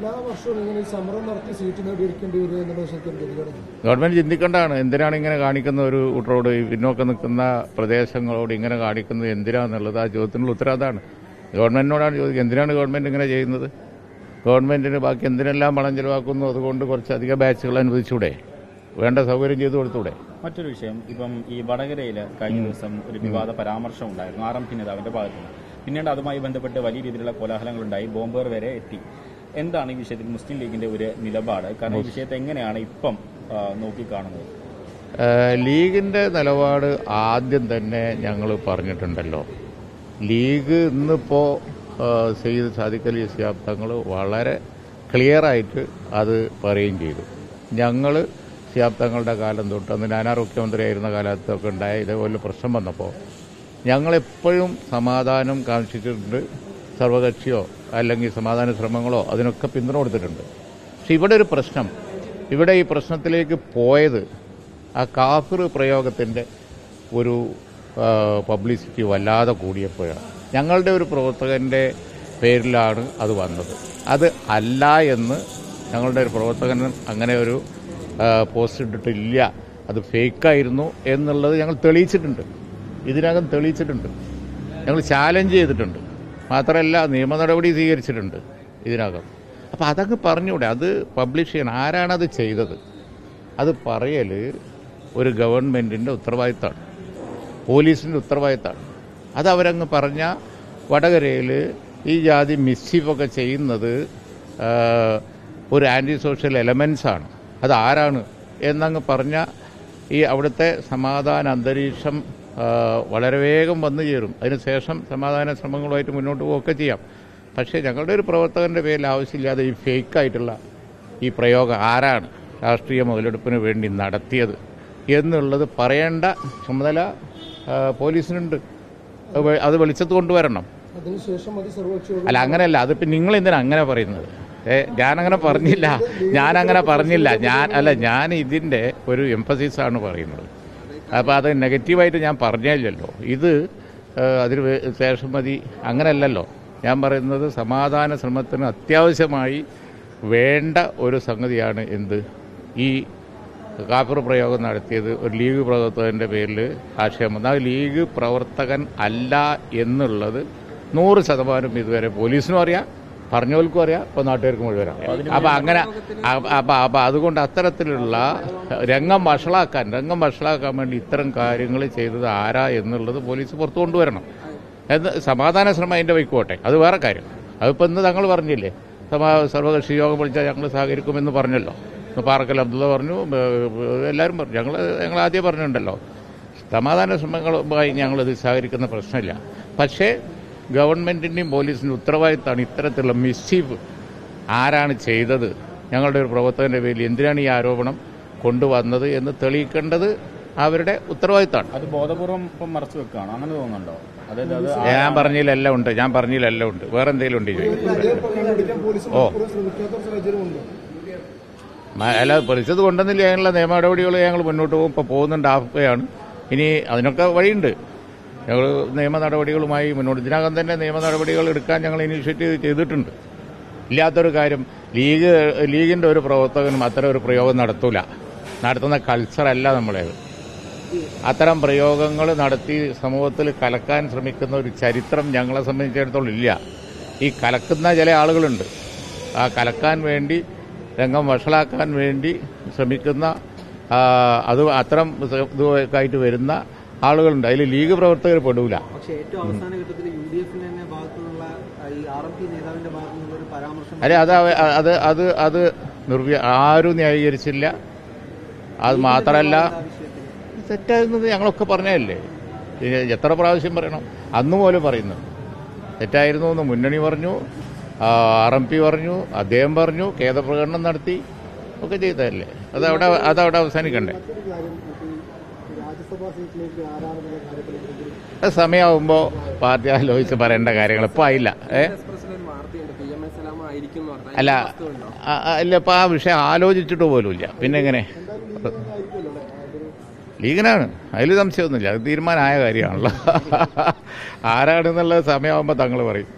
എല്ലാ വർഷവും ഇങ്ങനെ ഈ സമരം നടത്തി സീറ്റ് നേടിയെടുക്കേണ്ടി വരിക എന്നുള്ള വിഷയത്തിൽ ഗതികേടാണ് ഗവൺമെന്റ് ചിന്തിക്കേണ്ടതാണ് എന്തിനാണ് ഇങ്ങനെ കാണിക്കുന്ന ഒരു കൂട്ടരോട് ഈ പിന്നോക്കം നിൽക്കുന്ന പ്രദേശങ്ങളോട് ഇങ്ങനെ കാണിക്കുന്നത് എന്തിനാന്നുള്ളത് ആ ചോദ്യത്തിനുള്ള ഉത്തരം അതാണ് ഗവൺമെന്റിനോടാണ് ചോദിക്കുക എന്തിനാണ് ഗവൺമെന്റ് ഇങ്ങനെ ചെയ്യുന്നത് ഗവൺമെന്റിന് ബാക്കി എന്തിനെല്ലാം പണം ചെലവാക്കുന്നു അതുകൊണ്ട് കുറച്ചധികം ബാച്ചുകൾ അനുവദിച്ചൂടെ വേണ്ട സൗകര്യം ചെയ്തു കൊടുത്തൂടെ മറ്റൊരു വിഷയം ഇപ്പം ഈ വടകരയിൽ കഴിഞ്ഞ ദിവസം ഒരു വിവാദ പരാമർശം ഉണ്ടായിരുന്നു ആർ എം പി നേതാവിന്റെ ഭാഗത്ത് നിന്ന് പിന്നീട് അതുമായി ബന്ധപ്പെട്ട് വലിയ രീതിയിലുള്ള കോലാഹലങ്ങളുണ്ടായി ബോംബേർ വരെ എത്തി എന്താണ് ഈ വിഷയത്തിൽ മുസ്ലിം ലീഗിന്റെ ഒരു നിലപാട് കാരണം ഈ വിഷയത്തെ എങ്ങനെയാണ് ഇപ്പം ആ, നോക്കിക്കാണുന്നത് ഏഹ് ലീഗിന്റെ നിലപാട് ആദ്യം തന്നെ ഞങ്ങൾ പറഞ്ഞിട്ടുണ്ടല്ലോ ലീഗ് ഇന്നിപ്പോ ഏഹ് സെയ്ദ് സാദിഖ് അലി ഇസ്ലാം തങ്ങൾ വളരെ ക്ലിയറായിട്ട് അത് പറയുകയും ചെയ്തു ഞങ്ങൾ സിയാബ് തങ്ങളുടെ കാലം തൊട്ട് അന്ന് നാനാ മുഖ്യമന്ത്രിയായിരുന്ന കാലത്തൊക്കെ ഉണ്ടായ ഇതേപോലെ പ്രശ്നം വന്നപ്പോൾ ഞങ്ങളെപ്പോഴും സമാധാനം കാണിച്ചിട്ടുണ്ട് സർവകക്ഷിയോ അല്ലെങ്കിൽ സമാധാന ശ്രമങ്ങളോ അതിനൊക്കെ പിന്തുണ കൊടുത്തിട്ടുണ്ട് പക്ഷെ ഇവിടെ ഒരു പ്രശ്നം ഇവിടെ ഈ പ്രശ്നത്തിലേക്ക് പോയത് ആ കാഫിർ പ്രയോഗത്തിൻ്റെ ഒരു പബ്ലിസിറ്റി വല്ലാതെ കൂടിയപ്പോഴാണ് ഞങ്ങളുടെ ഒരു പ്രവർത്തകൻ്റെ പേരിലാണ് അത് വന്നത് അത് അല്ല എന്ന് ഞങ്ങളുടെ ഒരു പ്രവർത്തകൻ അങ്ങനെ ഒരു ആ, പോസ്റ്റ് ഇട്ടിട്ടില്ല അത് ഫേക്കായിരുന്നു എന്നുള്ളത് ഞങ്ങൾ തെളിയിച്ചിട്ടുണ്ട് ഇതിനകം തെളിയിച്ചിട്ടുണ്ട് ഞങ്ങൾ ചാലഞ്ച് ചെയ്തിട്ടുണ്ട് മാത്രമല്ല നിയമ നടപടി സ്വീകരിച്ചിട്ടുണ്ട് ഇതിനകം അപ്പം അതങ്ങ് പറഞ്ഞൂടെ അത് പബ്ലിഷ് ചെയ്യണം ആരാണത് ചെയ്തത് അത് പറയൽ ഒരു ഗവൺമെൻറ്റിൻ്റെ ഉത്തരവാദിത്തമാണ് പോലീസിൻ്റെ ഉത്തരവാദിത്തമാണ് അത് അവരങ്ങ് പറഞ്ഞ വടകരയിൽ ഈ ജാതി മിസ്ചീഫൊക്കെ ചെയ്യുന്നത് ആ, ഒരു ആൻറ്റി സോഷ്യൽ എലമെൻസ് ആണ് അത് ആരാണ് എന്നങ്ങ് പറഞ്ഞ ഈ അവിടുത്തെ സമാധാന അന്തരീക്ഷം ആ, വളരെ വേഗം വന്നു ചേരും അതിനുശേഷം സമാധാന ശ്രമങ്ങളുമായിട്ട് മുന്നോട്ട് പോവുകയൊക്കെ ചെയ്യാം പക്ഷേ ഞങ്ങളുടെ ഒരു പ്രവർത്തകന്റെ പേരിൽ ആവശ്യമില്ലാതെ ഈ ഫേക്കായിട്ടുള്ള ഈ പ്രയോഗം ആരാണ് രാഷ്ട്രീയ മുതലെടുപ്പിന് വേണ്ടി നടത്തിയത് എന്നുള്ളത് പറയേണ്ട ചുമതല ആ, പോലീസിനുണ്ട് അത് വെ- അത് വെളിച്ചത്ത് കൊണ്ടുവരണം അതിനുശേഷം മതി സർവകക്ഷി യോഗം അല്ല അങ്ങനെയല്ല അതിപ്പോൾ നിങ്ങൾ എന്തിനാ അങ്ങനെ പറയുന്നത് ഏ ഞാനങ്ങനെ പറഞ്ഞില്ല ഞാനങ്ങനെ പറഞ്ഞില്ല ഞാൻ അല്ല ഞാൻ ഇതിൻ്റെ ഒരു എംഫസിസ് ആണ് പറയുന്നത് അപ്പോൾ അത് നെഗറ്റീവായിട്ട് ഞാൻ പറഞ്ഞില്ലല്ലോ ഇത് ഏ, അതിന് വേ- ശേഷം മതി അങ്ങനെയല്ലല്ലോ ഞാൻ പറയുന്നത് സമാധാന ശ്രമത്തിന് അത്യാവശ്യമായി വേണ്ട ഒരു സംഗതിയാണ് എന്ത് ഈ കാപ്പർ പ്രയോഗം നടത്തിയത് ഒരു ലീഗ് പ്രവർത്തകന്റെ പേരിൽ ആശയം വന്നു ആ ലീഗ് പ്രവർത്തകൻ അല്ല എന്നുള്ളത് നൂറ് ശതമാനം ഇതുവരെ പോലീസിനും അറിയാം പറഞ്ഞവർക്കും അറിയാം ഇപ്പൊ നാട്ടുകാർക്ക് മുഴുവൻ അറിയാം അപ്പൊ അങ്ങനെ അപ്പൊ അപ്പൊ അപ്പൊ അതുകൊണ്ട് അത്തരത്തിലുള്ള രംഗം വഷളാക്കാൻ രംഗം വഷളാക്കാൻ വേണ്ടി ഇത്തരം കാര്യങ്ങൾ ചെയ്തത് ആരാ എന്നുള്ളത് പോലീസ് പുറത്തു കൊണ്ടുവരണം എന്ന് സമാധാന ശ്രമം അതിന്റെ വയ്ക്കോട്ടെ അത് വേറെ കാര്യം അതിപ്പോ ഇന്ന് തങ്ങൾ പറഞ്ഞില്ലേ സമാ സർവകക്ഷി യോഗം വിളിച്ചാൽ ഞങ്ങൾ സഹകരിക്കുമെന്ന് പറഞ്ഞല്ലോ ഇന്ന് പാറക്കൽ അബ്ദുള്ള പറഞ്ഞു ഏഹ് എല്ലാവരും പറഞ്ഞു ഞങ്ങൾ ഞങ്ങൾ ആദ്യം പറഞ്ഞിട്ടുണ്ടല്ലോ സമാധാന ശ്രമങ്ങളുമായി ഞങ്ങളിത് സഹകരിക്കുന്ന പ്രശ്നമില്ല പക്ഷേ ഗവൺമെന്റിന്റെയും പോലീസിന്റെ ഉത്തരവാദിത്തമാണ് ഇത്തരത്തിലുള്ള മിസ്ചീഫ് ആരാണ് ചെയ്തത് ഞങ്ങളുടെ ഒരു പ്രവർത്തകന്റെ പേരിൽ എന്തിനാണ് ഈ ആരോപണം കൊണ്ടുവന്നത് എന്ന് തെളിയിക്കേണ്ടത് അവരുടെ ഉത്തരവാദിത്തമാണ് അത് ബോധപൂർവം ഇപ്പം മറച്ചു വെക്കുകയാണോ അങ്ങനെ തോന്നുന്നുണ്ടോ അതായത് അത് ഞാൻ പറഞ്ഞതിലെല്ലാം ഉണ്ട് ഞാൻ പറഞ്ഞതിലെല്ലാം ഉണ്ട് വേറെ എന്തെങ്കിലും ഉണ്ട് ചോദിക്കും അതേ കണ്ടുപിടിക്കാൻ പോലീസ് ഓ. മനഃപൂർവ്വം ശ്രമിക്കാത്ത ഒരു സാഹചര്യമുണ്ട് മ- അല്ല പൊളിച്ചത് കൊണ്ടെന്നില്ല അതിനുള്ള നിയമ നടപടികൾ ഞങ്ങൾ മുന്നോട്ട് പോകും ഇപ്പോൾ പോകുന്നുണ്ട് ആഫ്കയാണ് ഇനി അതിനൊക്കെ വഴിയുണ്ട് ഞങ്ങൾ നിയമ നടപടികളുമായി മുന്നോട്ട് ഇതിനകം തന്നെ നിയമ നടപടികൾ എടുക്കാൻ ഞങ്ങൾ ഇനിഷ്യേറ്റീവ് ചെയ്തിട്ടുണ്ട് ഇല്ലാത്തൊരു കാര്യം ലീഗ് ലീഗിന്റെ ഒരു പ്രവർത്തകനും അത്തരം ഒരു പ്രയോഗം നടത്തൂല നടത്തുന്ന കൾച്ചറല്ല നമ്മളേത് അത്തരം പ്രയോഗങ്ങൾ നടത്തി സമൂഹത്തിൽ കലക്കാൻ ശ്രമിക്കുന്ന ഒരു ചരിത്രം ഞങ്ങളെ സംബന്ധിച്ചിടത്തോളം ഇല്ല ഈ കലക്കുന്ന ചില ആളുകളുണ്ട് ആ കലക്കാൻ വേണ്ടി രംഗം വഷളാക്കാൻ വേണ്ടി ശ്രമിക്കുന്ന ആ, അത് അത്തരം ഇതൊക്കെ ആയിട്ട് വരുന്ന ആളുകളുണ്ട് അതിൽ ലീഗ് പ്രവർത്തകർ പെടൂല പക്ഷേ ഏറ്റവും അവസാന ഘട്ടത്തിൽ യു ഡി എഫിന്റെ തന്നെ ഭാഗത്തു നിന്നുള്ള ഈ ആർ എം പി നേതാവിന്റെ ഭാഗത്തു നിന്നുള്ള ഒരു പരാമർശം അല്ലെ അത് അവ- അത് അത് അത് നിർവ്യ ആരും ന്യായീകരിച്ചില്ല അത് മാത്രമല്ല ആ വിഷയത്തിൽ തെറ്റായിരുന്നത് ഞങ്ങളൊക്കെ പറഞ്ഞതല്ലേ ഇനി എത്ര പ്രാവശ്യം പറയണം അന്ന് പോലും പറയുന്നു തെറ്റായിരുന്നു എന്ന് മുന്നണി പറഞ്ഞു ആർ എം പി പറഞ്ഞു അദ്ദേഹം പറഞ്ഞു ഖേദപ്രകടനം നടത്തി ഒക്കെ ചെയ്തതല്ലേ അതവിടെ അതവിടെ അവസാനിക്കണ്ടേ മറ്റൊരു കാര്യം ഈ രാജ്യസഭാ സീറ്റിലേക്ക് ആരാണെന്നുള്ള കാര്യത്തിൽ എന്തെങ്കിലും അത് സമയമാകുമ്പോൾ പാർട്ടി ആലോചിച്ച് പറയേണ്ട കാര്യങ്ങൾ ഇപ്പോൾ ആയില്ല ഏ എക്സ്പ്രസിൽ വാർത്തയുണ്ട് പി എം എസ് സലാം ആയിരിക്കും എന്ന് പറഞ്ഞാൽ അല്ല ആ- ആ- ഇല്ല ഇപ്പം ആ വിഷയം ആലോചിച്ചിട്ട് പോലുമില്ല പിന്നെ എങ്ങനെ ലീഗനാണ് അതിൽ സംശയമൊന്നുമില്ല അത് തീരുമാനമായ കാര്യമാണല്ലോ ആരാണെന്നുള്ള സമയമാകുമ്പോൾ തങ്ങൾ പറയും